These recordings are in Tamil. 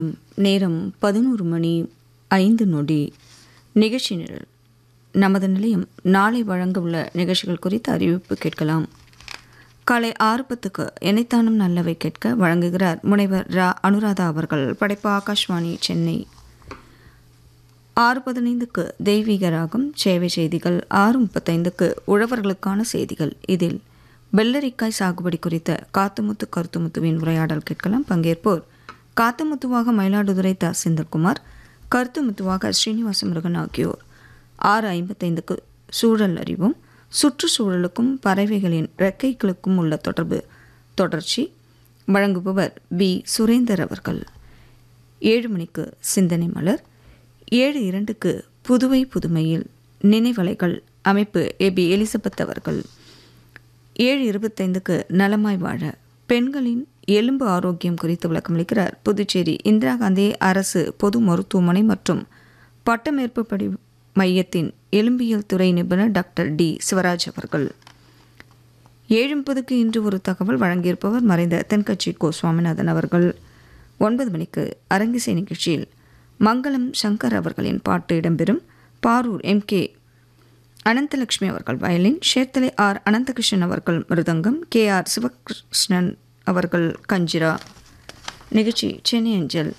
நேரம் பதினோரு மணி ஐந்து நொடி நிகழ்ச்சி நிரல் நமது நிலையம் நாளை வழங்க உள்ள நிகழ்ச்சிகள் குறித்த அறிவிப்பு கேட்கலாம் காலை ஆறு பத்துக்கு எனைத்தானும் நல்லவை கேட்க வழங்குகிறார் முனைவர் ரா அனுராதா அவர்கள் படைப்பு ஆகாஷ்வாணி சென்னை ஆறு பதினைந்துக்கு தெய்வீக ராகம் சேவை செய்திகள் ஆறு முப்பத்தைந்துக்கு உழவர்களுக்கான செய்திகள் இதில் வெள்ளரிக்காய் சாகுபடி குறித்த காத்துமுத்து கருத்துமுத்துவின் உரையாடல் கேட்கலாம் பங்கேற்போர் காத்துமுத்துவாக மயிலாடுதுறை த செந்தில்குமார் கருத்துமுத்துவாக ஸ்ரீனிவாச முருகன் ஆகியோர் ஆறு ஐம்பத்தைந்துக்கு சூழல் அறிவும் சுற்றுச்சூழலுக்கும் பறவைகளின் இறக்கைகளுக்கும் உள்ள தொடர்பு தொடர்ச்சி வழங்குபவர் பி சுரேந்தர் அவர்கள் ஏழு மணிக்கு சிந்தனை மலர் ஏழு இரண்டுக்கு புதுவை புதுமையில் நினைவலைகள் அமைப்பு ஏ பி எலிசபெத் அவர்கள் ஏழு இருபத்தைந்துக்கு நலமாய் வாழ பெண்களின் எலும்பு ஆரோக்கியம் குறித்து விளக்கமளிக்கிறார் புதுச்சேரி இந்திரா காந்தி அரசு பொது மருத்துவமனை மற்றும் பட்டமேற்பு படி மையத்தின் எலும்பியல் துறை நிபுணர் டாக்டர் டி சிவராஜ் அவர்கள் ஏழு முப்பதுக்கு இன்று ஒரு தகவல் வழங்கியிருப்பவர் மறைந்த தென்கட்சி கோ சுவாமிநாதன் அவர்கள் ஒன்பது மணிக்கு அரங்கிசை நிகழ்ச்சியில் மங்களம் சங்கர் அவர்களின் பாட்டு இடம்பெறும் பாரூர் எம் கே அனந்தலட்சுமி அவர்கள் வயலின் ஷேர்த்தலை ஆர் அனந்தகிருஷ்ணன் அவர்கள் மிருதங்கம் கே ஆர் சிவகிருஷ்ணன் அவர்கள் கஞ்சிரா நிகழ்ச்சி சென்னை அஞ்சல்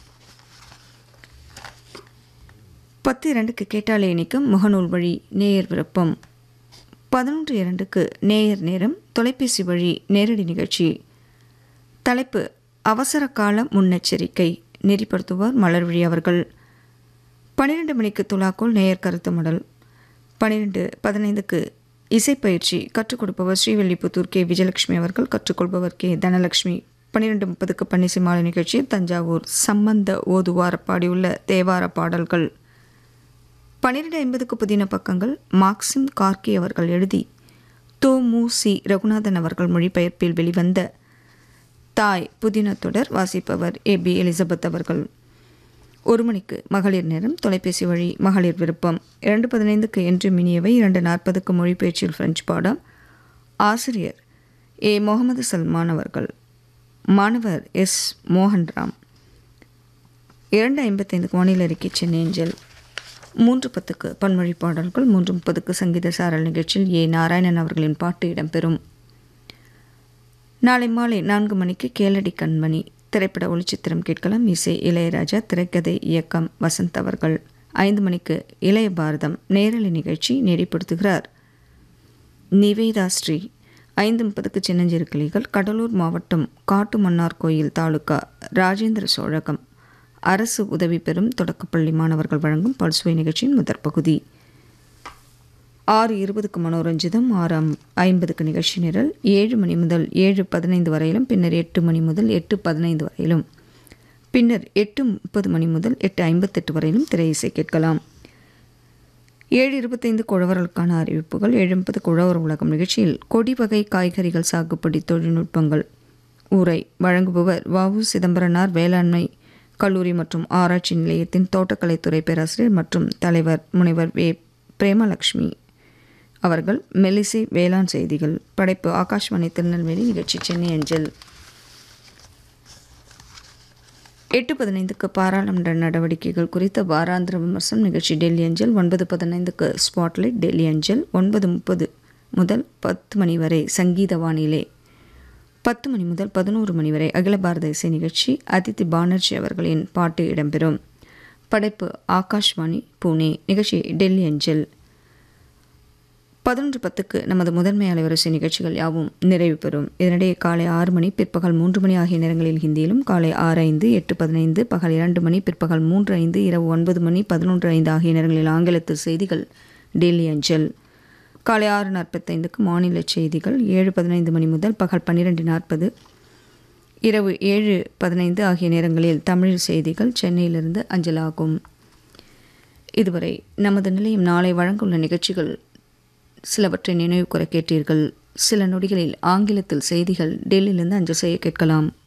பத்து இரண்டுக்கு கேட்டாலே இணைக்கும் முகநூல் வழி நேயர் விருப்பம் பதினொன்று இரண்டுக்கு நேயர் நேரம் தொலைபேசி வழி நேரடி நிகழ்ச்சி தலைப்பு அவசர கால முன்னெச்சரிக்கை நெறிப்படுத்துவார் மலர்விழி அவர்கள் பன்னிரெண்டு மணிக்கு துலாக்கோல் நேயர் கருத்து மடல் பன்னிரெண்டு பதினைந்துக்கு இசைப்பயிற்சி கற்றுக் கொடுப்பவர் ஸ்ரீவில்லிபுத்தூர் கே விஜயலட்சுமி அவர்கள் கற்றுக்கொள்பவர் கே தனலட்சுமி பன்னிரெண்டு முப்பதுக்கு பன்னிசை மாலை நிகழ்ச்சி தஞ்சாவூர் சம்பந்த ஓதுவார பாடியுள்ள தேவார பாடல்கள் பன்னிரெண்டு ஐம்பதுக்கு புதின பக்கங்கள் மார்க்சிம் கார்கி அவர்கள் எழுதி தோ மு சி ரகுநாதன் அவர்கள் மொழிபெயர்ப்பில் வெளிவந்த தாய் புதின தொடர் வாசிப்பவர் ஏ பி எலிசபெத் அவர்கள் ஒரு மணிக்கு மகளிர் நேரம் தொலைபேசி வழி மகளிர் விருப்பம் இரண்டு பதினைந்துக்கு என்று மினியவை இரண்டு நாற்பதுக்கு மொழிபெயர்ச்சியில் பிரெஞ்சு பாடம் ஆசிரியர் ஏ முகமது சல்மான் அவர்கள் மாணவர் எஸ் மோகன்ராம் இரண்டு ஐம்பத்தைந்துக்கு வானிலை அறிக்கை சென்னை அஞ்சல் மூன்று பத்துக்கு பன்மொழி பாடல்கள் மூன்று முப்பதுக்கு சங்கீத சாரல் நிகழ்ச்சியில் ஏ நாராயணன் அவர்களின் பாட்டு இடம்பெறும் நாளை மாலை நான்கு மணிக்கு கேளடி கண்மணி திரைப்பட ஒளிச்சித்திரம் கேட்கலாம் இசை இளையராஜா திரைக்கதை இயக்கம் வசந்த் அவர்கள் ஐந்து மணிக்கு இளைய பாரதம் நேரலை நிகழ்ச்சி நெறிப்படுத்துகிறார் நிவேதா ஸ்ரீ ஐந்து முப்பதுக்கு சின்னஞ்சிறு கிளிகள் கடலூர் மாவட்டம் காட்டுமன்னார் கோயில் தாலுகா ராஜேந்திர சோழகம் அரசு உதவி பெறும் தொடக்கப்பள்ளி மாணவர்கள் வழங்கும் பல்சுவை நிகழ்ச்சியின் முதற் பகுதி ஆறு இருபதுக்கு மனோரஞ்சிதம் ஆறு ஐம்பதுக்கு நிகழ்ச்சி நிரல் ஏழு மணி முதல் ஏழு பதினைந்து வரையிலும் பின்னர் எட்டு மணி முதல் எட்டு பதினைந்து வரையிலும் பின்னர் எட்டு முப்பது மணி முதல் எட்டு ஐம்பத்தெட்டு வரையிலும் திரை இசை கேட்கலாம் ஏழு இருபத்தைந்து குழவர்களுக்கான அறிவிப்புகள் ஏழு முப்பது குழவர் உலகம் நிகழ்ச்சியில் கொடி வகை காய்கறிகள் சாகுபடி தொழில்நுட்பங்கள் ஊரை வழங்குபவர் வவு சிதம்பரனார் வேளாண்மை கல்லூரி மற்றும் ஆராய்ச்சி நிலையத்தின் தோட்டக்கலைத்துறை பேராசிரியர் மற்றும் தலைவர் முனைவர் வே பிரேமலக்ஷ்மி அவர்கள் மெல்லிசை வேளாண் செய்திகள் படைப்பு ஆகாஷ்வாணி திருநெல்வேலி நிகழ்ச்சி சென்னை அஞ்சல் எட்டு பதினைந்துக்கு பாராளுமன்ற நடவடிக்கைகள் குறித்த வாராந்திர விமர்சனம் நிகழ்ச்சி டெல்லி அஞ்சல் ஒன்பது பதினைந்துக்கு ஸ்பாட்லைட் டெல்லி அஞ்சல் ஒன்பது முப்பது முதல் பத்து மணி வரை சங்கீத வானிலை பத்து மணி முதல் பதினோரு மணி வரை அகில பாரத இசை நிகழ்ச்சி அதித்தி பானர்ஜி அவர்களின் பாட்டு இடம்பெறும் படைப்பு ஆகாஷ்வாணி புனே நிகழ்ச்சி டெல்லி அஞ்சல் பதினொன்று பத்துக்கு நமது முதன்மை அலைவரிசை நிகழ்ச்சிகள் யாவும் நிறைவு பெறும் இதனிடையே காலை ஆறு மணி பிற்பகல் மூன்று மணி ஆகிய நேரங்களில் ஹிந்தியிலும் காலை ஆறு ஐந்து எட்டு பதினைந்து பகல் இரண்டு மணி பிற்பகல் மூன்று ஐந்து இரவு ஒன்பது மணி பதினொன்று ஐந்து ஆகிய நேரங்களில் ஆங்கிலத்தில் செய்திகள் டெல்லி அஞ்சல் காலை ஆறு நாற்பத்தைந்துக்கு மாநில செய்திகள் ஏழு பதினைந்து மணி முதல் பகல் பன்னிரெண்டு நாற்பது இரவு ஏழு பதினைந்து ஆகிய நேரங்களில் தமிழ் செய்திகள் சென்னையிலிருந்து அஞ்சலாகும் இதுவரை நமது நிலையம் நாளை வழங்குள்ள நிகழ்ச்சிகள் சிலவற்றை நினைவு கூற கேட்டீர்கள் சில நொடிகளில் ஆங்கிலத்தில் செய்திகள் டெல்லியிலிருந்து அஞ்சல் செய்ய கேட்கலாம்